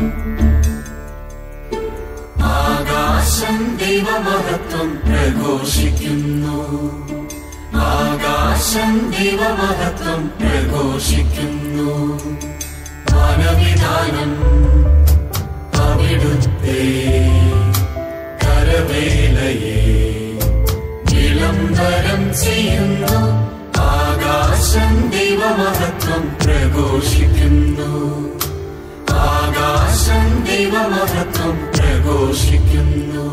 ആകാശം ദൈവമഹത്വം പ്രഘോഷിക്കുന്നു ആകാശം ദൈവമഹത്വം പ്രഘോഷിക്കുന്നു വനവിധാനം അവിടുത്തെ കരവേലയെ വിളംബരം ചെയ്യുന്നു ആകാശം ദൈവമഹത്വം പ്രഘോഷിക്കുന്നു ആകാശം ദൈവമഹത്വം പ്രഘോഷിക്കുന്നു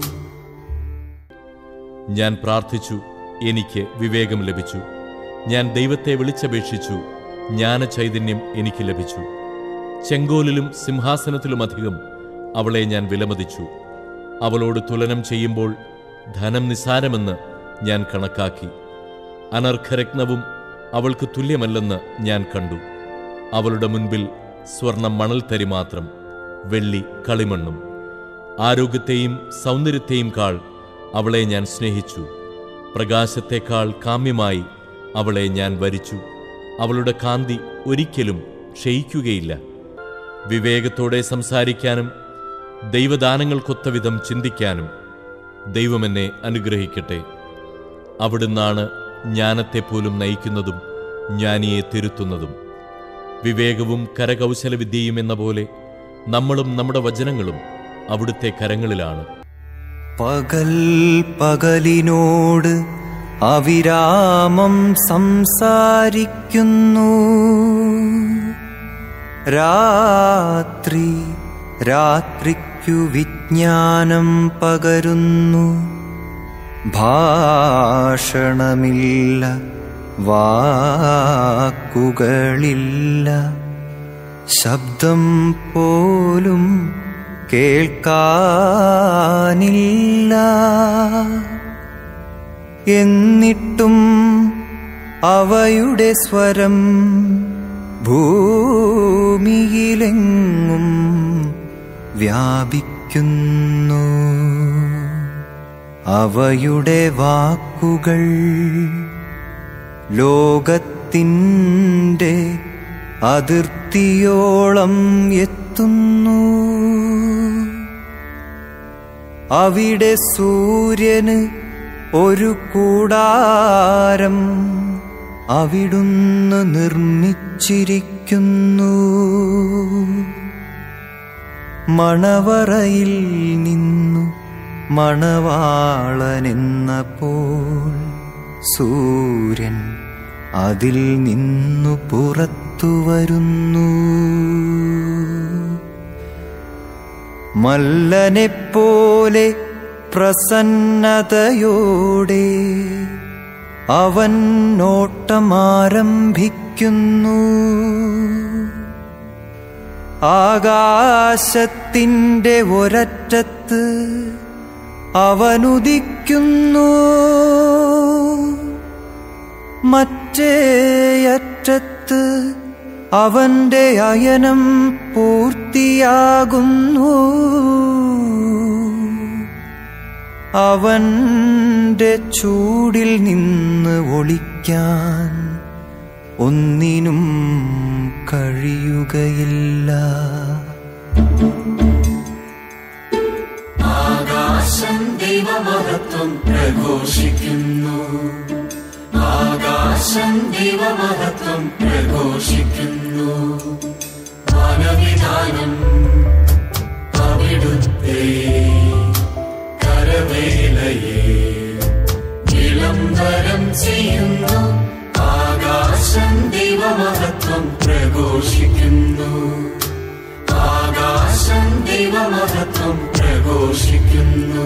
ഞാൻ പ്രാർത്ഥിച്ചു എനിക്ക് വിവേകം ലഭിച്ചു ഞാൻ ദൈവത്തെ വിളിച്ചപേക്ഷിച്ചു ജ്ഞാനചൈതന്യം എനിക്ക് ലഭിച്ചു ചെങ്കോലിലും സിംഹാസനത്തിലുമധികം അവളെ ഞാൻ വിലമതിച്ചു അവളോട് തുലനം ചെയ്യുമ്പോൾ ധനം നിസാരമെന്ന് ഞാൻ കണക്കാക്കി അനർഘരത്നവും അവൾക്ക് തുല്യമല്ലെന്ന് ഞാൻ കണ്ടു അവളുടെ മുൻപിൽ സ്വർണം മണൽത്തരി മാത്രം വെള്ളി കളിമണ്ണും ആരോഗ്യത്തെയും സൗന്ദര്യത്തെയും കാൾ അവളെ ഞാൻ സ്നേഹിച്ചു പ്രകാശത്തെക്കാൾ കാമ്യമായി അവളെ ഞാൻ വരിച്ചു അവളുടെ കാന്തി ഒരിക്കലും ക്ഷയിക്കുകയില്ല വിവേകത്തോടെ സംസാരിക്കാനും ദൈവദാനങ്ങൾക്കൊത്ത വിധം ചിന്തിക്കാനും ദൈവമെന്നെ അനുഗ്രഹിക്കട്ടെ അവിടുന്നാണ് ജ്ഞാനത്തെപ്പോലും നയിക്കുന്നതും ജ്ഞാനിയെ തിരുത്തുന്നതും വിവേകവും കരകൗശലവിദ്യയും എന്ന പോലെ നമ്മളും നമ്മുടെ വചനങ്ങളും അവിടുത്തെ കരങ്ങളിലാണ് പകൽ പകലിനോട് അവിരാമം സംസാരിക്കുന്നു രാത്രി രാത്രിക്കു വിജ്ഞാനം പകരുന്നു ഭാഷണമില്ല വാക്കുകളില്ല ശബ്ദം പോലും കേൾക്കാനില്ല എന്നിട്ടും അവയുടെ സ്വരം ഭൂമിയിലെങ്ങും വ്യാപിക്കുന്നു അവയുടെ വാക്കുകൾ ലോകത്തിൻ്റെ അതിർത്തിയോളം എത്തുന്നു അവിടെ സൂര്യന് ഒരു കൂടാരം അവിടുന്ന് നിർമ്മിച്ചിരിക്കുന്നു മണവറയിൽ നിന്നു മണവാളനെന്ന പോൽ സൂര്യൻ അതിൽ നിന്നു പുറത്തു വരുന്നു മല്ലനെപ്പോലെ പ്രസന്നതയോടെ അവൻ നോട്ടമാരംഭിക്കുന്നു ആകാശത്തിൻ്റെ ഒരറ്റത്ത് അവനുദിക്കുന്നു മറ്റേയറ്റത്ത് അവന്റെ അയനം പൂർത്തിയാകുന്നു അവന്റെ ചൂടിൽ നിന്ന് ഒളിക്കാൻ ഒന്നിനും കഴിയുകയില്ല ആകാശം ദൈവമഹത്വം പ്രഘോഷിക്കുന്നു ആകാശം ദൈവമഹത്വം പ്രഘോഷിക്കുന്നു വനവിധാനം അവിടുത്തെ കരവേലയെ വിളംബരം ചെയ്യുന്നു ആകാശം ദൈവമഹത്വം പ്രഘോഷിക്കുന്നു ആകാശം ദൈവമഹത്വം പ്രഘോഷിക്കുന്നു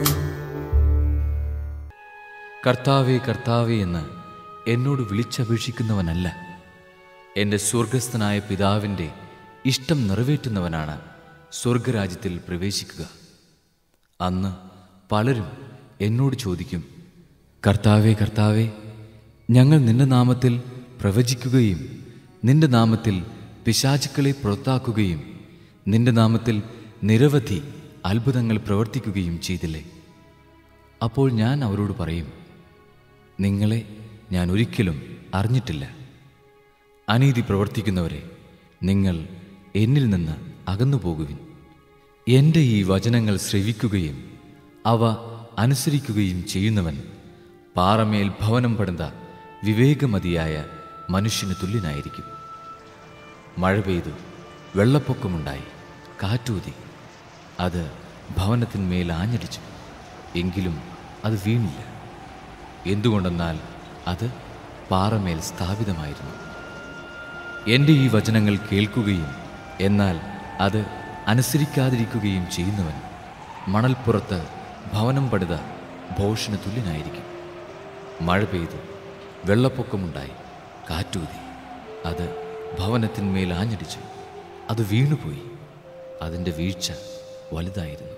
കർത്താവേ കർത്താവേ എന്ന് എന്നോട് വിളിച്ചപേക്ഷിക്കുന്നവനല്ല എൻ്റെ സ്വർഗസ്ഥനായ പിതാവിൻ്റെ ഇഷ്ടം നിറവേറ്റുന്നവനാണ് സ്വർഗരാജ്യത്തിൽ പ്രവേശിക്കുക അന്ന് പലരും എന്നോട് ചോദിക്കും കർത്താവേ കർത്താവേ ഞങ്ങൾ നിന്റെ നാമത്തിൽ പ്രവചിക്കുകയും നിന്റെ നാമത്തിൽ പിശാചുക്കളെ പുറത്താക്കുകയും നിന്റെ നാമത്തിൽ നിരവധി അത്ഭുതങ്ങൾ പ്രവർത്തിക്കുകയും ചെയ്തില്ലേ അപ്പോൾ ഞാൻ അവരോട് പറയും നിങ്ങളെ ഞാൻ ഒരിക്കലും അറിഞ്ഞിട്ടില്ല അനീതി പ്രവർത്തിക്കുന്നവരെ നിങ്ങൾ എന്നിൽ നിന്ന് അകന്നുപോകുവിൻ എൻ്റെ ഈ വചനങ്ങൾ ശ്രവിക്കുകയും അവ അനുസരിക്കുകയും ചെയ്യുന്നവൻ പാറമേൽ ഭവനം പണിത വിവേകമതിയായ മനുഷ്യന് തുല്യനായിരിക്കും മഴ പെയ്തു വെള്ളപ്പൊക്കമുണ്ടായി കാറ്റൂതി അത് ഭവനത്തിന്മേൽ ആഞ്ഞടിച്ചു എങ്കിലും അത് വീണില്ല എന്തുകൊണ്ടെന്നാൽ അത് പാറമേൽ സ്ഥാപിതമായിരുന്നു എൻ്റെ ഈ വചനങ്ങൾ കേൾക്കുകയും എന്നാൽ അത് അനുസരിക്കാതിരിക്കുകയും ചെയ്യുന്നവൻ മണൽപ്പുറത്ത് ഭവനം പണിത ഭോഷന് തുല്യനായിരിക്കും മഴ പെയ്തു വെള്ളപ്പൊക്കമുണ്ടായി കാറ്റൂതി അത് ഭവനത്തിന്മേൽ ആഞ്ഞടിച്ചു അത് വീണുപോയി അതിൻ്റെ വീഴ്ച വലുതായിരുന്നു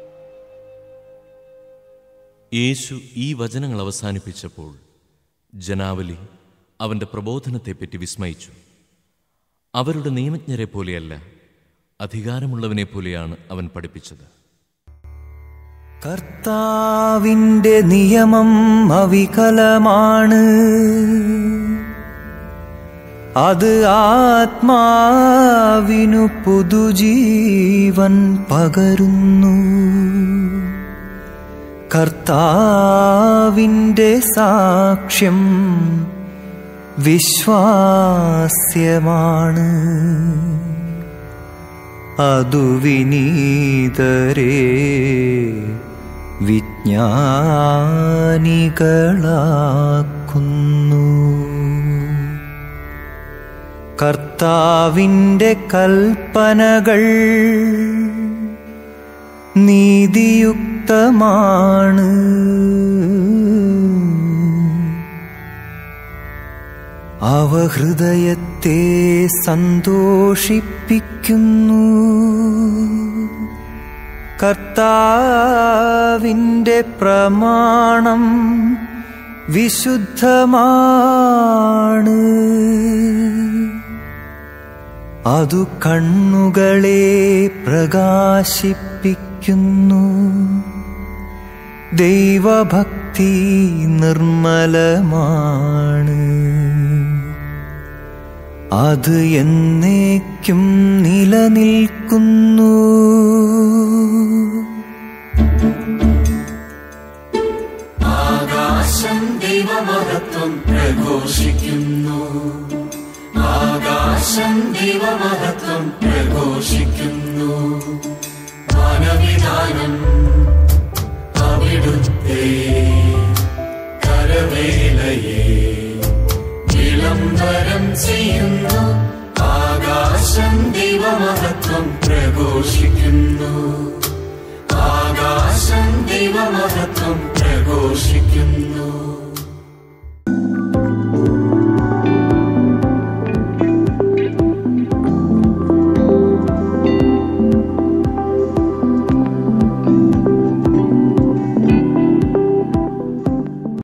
യേശു ഈ വചനങ്ങൾ അവസാനിപ്പിച്ചപ്പോൾ ജനാവലി അവന്റെ പ്രബോധനത്തെപ്പറ്റി വിസ്മയിച്ചു അവരുടെ നിയമജ്ഞരെ പോലെയല്ല അധികാരമുള്ളവനെ പോലെയാണ് അവൻ പഠിപ്പിച്ചത് കർത്താവിന്റെ നിയമം അവികലമാണ് അത് ആത്മാവിനു പുതുജീവൻ പകരുന്നു കർത്താവിന്റെ സാക്ഷ്യം വിശ്വാസ്യമാണ് അതു വിനീതരെ വിജ്ഞാനികളാക്കുന്നു കർത്താവിന്റെ കൽപ്പനകൾ നീതിയുക്തമാണ് അവ ഹൃദയത്തെ സന്തോഷിപ്പിക്കുന്നു കർത്താവിന്റെ പ്രമാണം വിശുദ്ധമാണ് അതു കണ്ണുകളെ പ്രകാശിപ്പിക്കുന്നു ദൈവഭക്തി നിർമ്മലമാണ് അത് എന്നേക്കും നിലനിൽക്കുന്നു ആകാശം ദൈവമഹത്വം പ്രഘോഷിക്കുന്നു ആകാശം ദൈവമഹത്വം പ്രഘോഷിക്കുന്നു വനവിധാനം അവിടുത്തെ കരവേലയെ വിളംബരം ചെയ്യുന്നു ആകാശം ദൈവമഹത്വം പ്രഘോഷിക്കുന്നു